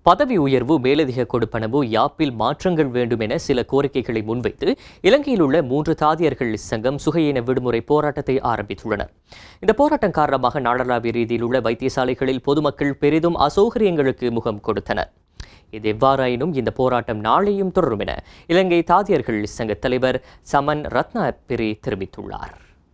பதவி உயர்வு மேலதிக கொடுப்பனவு யாப்பில் மாற்றங்கள் வேண்டும் என சில கோரிக்கைகளை முன்வைத்து இலங்கையில் உள்ள மூன்று தாதியர்கள் சங்கம் சுகையின விடுமுறை போராட்டத்தை ஆரம்பித்துள்ளனர் இந்த போராட்டம் காரணமாக நாடளாவிய ரீதியில் உள்ள வைத்தியசாலைகளில் பொதுமக்கள் பெரிதும் அசௌகரியங்களுக்கு முகம் கொடுத்தனர் இது எவ்வாறாயினும் இந்த போராட்டம் நாளையும் தொடரும் என இலங்கை தாதியர்கள் சங்க தலைவர் சமன் ரத்ன பிரி தெரிவித்துள்ளார்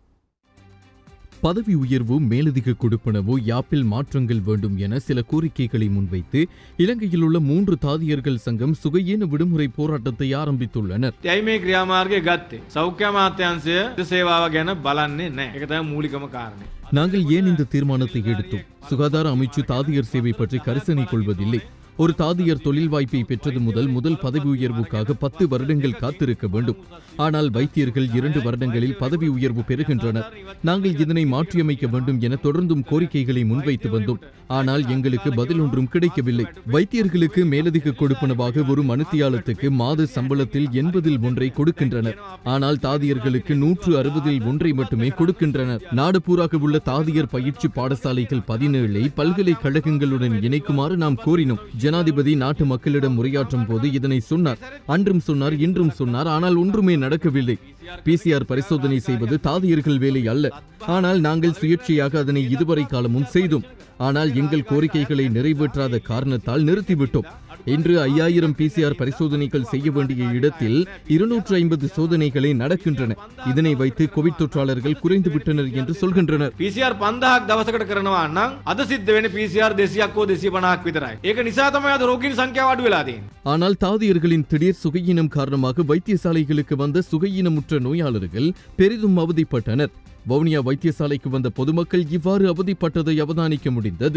பதவி உயர்வு மேலதிக கொடுப்பனவு யாப்பில் மாற்றங்கள் வேண்டும் என சில கோரிக்கைகளை முன்வைத்து இலங்கையில் உள்ள மூன்று தாதியர்கள் சங்கம் சுகையீன விடுமுறை போராட்டத்தை ஆரம்பித்துள்ளனர் ඇයි මේ ක්‍රියාමාර්ගය ගත්තේ සෞඛ්‍ය අමාත්‍යන්සය සේවාව ගැන බලන්නේ නෑ එක තමයි මූලිකම කාරණය. நாங்கள் ஏன் இந்த தீர்மானத்தை எடுத்தோம் சுகாதார அமைச்சு தாதியர் சேவை பற்றி கரிசனை கொள்வதில்லை ஒரு தாதியர் தொழில் வாய்ப்பை பெற்றது முதல் முதல் பதவி உயர்வுக்காக பத்து வருடங்கள் காத்திருக்க வேண்டும் ஆனால் வைத்தியர்கள் இரண்டு வருடங்களில் பதவி உயர்வு பெறுகின்றனர் நாங்கள் இதனை மாற்றியமைக்க வேண்டும் என தொடர்ந்தும் கோரிக்கைகளை முன்வைத்து வந்தோம் ஆனால் எங்களுக்கு பதில் ஒன்றும் கிடைக்கவில்லை வைத்தியர்களுக்கு மேலதிக கொடுப்பனவாக ஒரு மனுத்தியாலத்துக்கு மாத சம்பளத்தில் எண்பதில் ஒன்றை கொடுக்கின்றனர் ஆனால் தாதியர்களுக்கு நூற்று அறுபதில் ஒன்றை மட்டுமே கொடுக்கின்றனர் நாடு பூராக உள்ள தாதியர் பயிற்சி பாடசாலைகள் பதினேழை பல்கலைக்கழகங்களுடன் இணைக்குமாறு நாம் கோரினோம் ஜனாதிபதி நாட்டு மக்களிடம் உரையாற்றும் போது இதனை சொன்னார் அன்றும் சொன்னார் இன்றும் சொன்னார் ஆனால் ஒன்றுமே நடக்கவில்லை பிசிஆர் பரிசோதனை செய்வது தாதியர்கள் வேலை அல்ல ஆனால் நாங்கள் சுயேட்சையாக அதனை இதுவரை காலமும் செய்தோம் ஆனால் எங்கள் கோரிக்கைகளை நிறைவேற்றாத காரணத்தால் நிறுத்திவிட்டோம் இன்று ஐயாயிரம் பிசிஆர் பரிசோதனைகள் செய்ய வேண்டிய இடத்தில் இருநூற்று ஐம்பது சோதனைகளே நடக்கின்றன இதனை வைத்து கோவிட் தொற்றாளர்கள் குறைந்துவிட்டனர் என்று சொல்கின்றனர் PCR පන්දහක් දවසකට කරනවා නම් අද සිද්ධ වෙන PCR දෙසියක් හෝ දෙසිය පනහක් විතරයි. ඒක නිසා තමයි අද රෝගීන් සංඛ්‍යාව අඩු වෙලා තියෙන්නේ. ஆனால் தாதியர்களின் திடீர் சுகையினம் காரணமாக வைத்தியசாலைகளுக்கு வந்த சுகையினமுற்ற நோயாளர்கள் பெரிதும் அவதிப்பட்டனர் வவுனியா வைத்தியசாலைக்கு வந்த பொதுமக்கள் இவ்வாறு அவதிப்பட்டதை அவதானிக்க முடிந்தது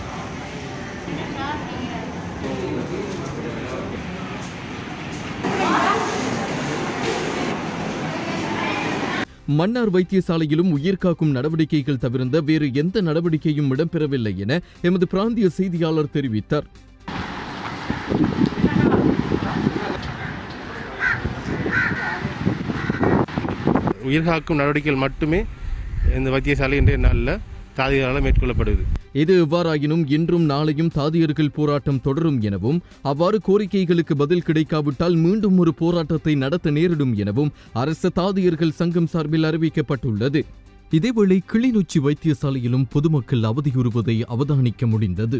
மன்னார் வைத்தியசாலையிலும் உயிர்காக்கும் நடவடிக்கைகள் தவிர்ந்த வேறு எந்த நடவடிக்கையும் இடம்பெறவில்லை என எமது பிராந்திய செய்தியாளர் தெரிவித்தார் உயிர்காக்கும் நடவடிக்கைகள் மட்டுமே இந்த வைத்தியசாலை இன்றைய நாளில் தாதிகளால் மேற்கொள்ளப்படுது இது எவ்வாறாயினும் இன்றும் நாளையும் தாதியர்கள் போராட்டம் தொடரும் எனவும் அவ்வாறு கோரிக்கைகளுக்கு பதில் கிடைக்காவிட்டால் மீண்டும் ஒரு போராட்டத்தை நடத்த நேரிடும் எனவும் அரச தாதியர்கள் சங்கம் சார்பில் அறிவிக்கப்பட்டுள்ளது இதேவேளை கிளிநொச்சி வைத்தியசாலையிலும் பொதுமக்கள் அவதியுறுவதை அவதானிக்க முடிந்தது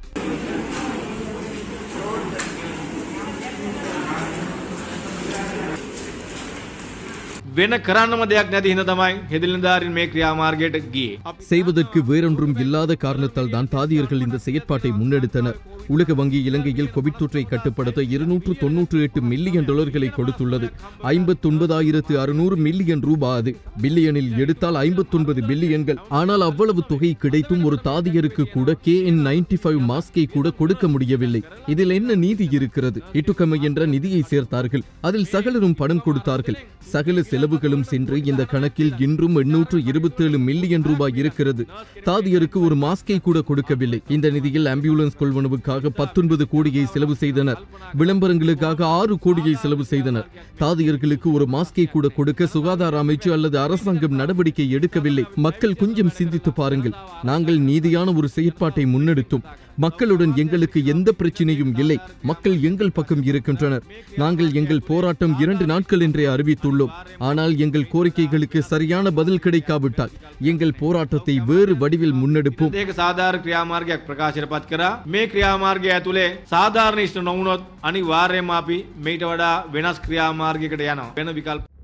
වෙන කරන්නම දෙයක් නැති හිඳ තමයි හෙදිලින්දාරින් මේ ක්‍රියාමාර්ගයට ගියේ. செய்வதற்கு வேறொன்றும் இல்லாத காரணத்தால் தான் தாதியர்கள் இந்த செயற்பாட்டை முன்னெடுத்தனர் உலக வங்கி இலங்கையில் கோவிட் தொற்றை கட்டுப்படுத்த இருநூற்று தொன்னூற்று எட்டு மில்லியன் டாலர்களை கொடுத்துள்ளது ஐம்பத்தொன்பதாயிரத்து அறுநூறு மில்லியன் ரூபாய் அது பில்லியனில் எடுத்தால் ஐம்பத்தொன்பது பில்லியன்கள் ஆனால் அவ்வளவு தொகை கிடைத்தும் ஒரு தாதியருக்கு கூட கே என் நைன்டி ஃபைவ் மாஸ்கை கூட கொடுக்க முடியவில்லை இதில் என்ன நீதி இருக்கிறது இட்டுக்கமை என்ற நிதியை சேர்த்தார்கள் அதில் சகலரும் பணம் கொடுத்தார்கள் சகல செலவுகளும் சென்று இந்த கணக்கில் இன்றும் எண்ணூற்று இருபத்தேழு மில்லியன் ரூபாய் இருக்கிறது தாதியருக்கு ஒரு மாஸ்கை கூட கொடுக்கவில்லை இந்த நிதியில் ஆம்புலன்ஸ் கொள்வனவுக்காக பத்தொன்பது கோடியை செலவு செய்தனர் விளம்பரங்களுக்காக ஆறு கோடியை செலவு செய்தனர் தாதியர்களுக்கு ஒரு மாஸ்கை கூட கொடுக்க சுகாதார அமைச்சு அல்லது அரசாங்கம் நடவடிக்கை எடுக்கவில்லை மக்கள் கொஞ்சம் சிந்தித்து பாருங்கள் நாங்கள் நீதியான ஒரு செயற்பாட்டை முன்னெடுத்தோம் மக்களுடன் எங்களுக்கு எந்த பிரச்சனையும் இல்லை மக்கள் எங்கள் பக்கம் இருக்கின்றனர் நாங்கள் எங்கள் போராட்டம் இரண்டு நாட்கள் என்றே அறிவித்துள்ளோம் ஆனால் எங்கள் கோரிக்கைகளுக்கு சரியான பதில் கிடைக்காவிட்டால் எங்கள் போராட்டத்தை வேறு வடிவில் முன்னெடுப்போம் ඒක සාධාර ක්‍රියාමාර්ගයක් ප්‍රකාශයට පත් කරා මේ ක්‍රියාමාර්ගය ඇතුළේ සාධාරණ ඉෂ්ට නොවුනොත් අනිවාර්යයෙන්ම අපි මේට වඩා වෙනස් ක්‍රියාමාර්ගයකට යනවා වෙන විකල්ප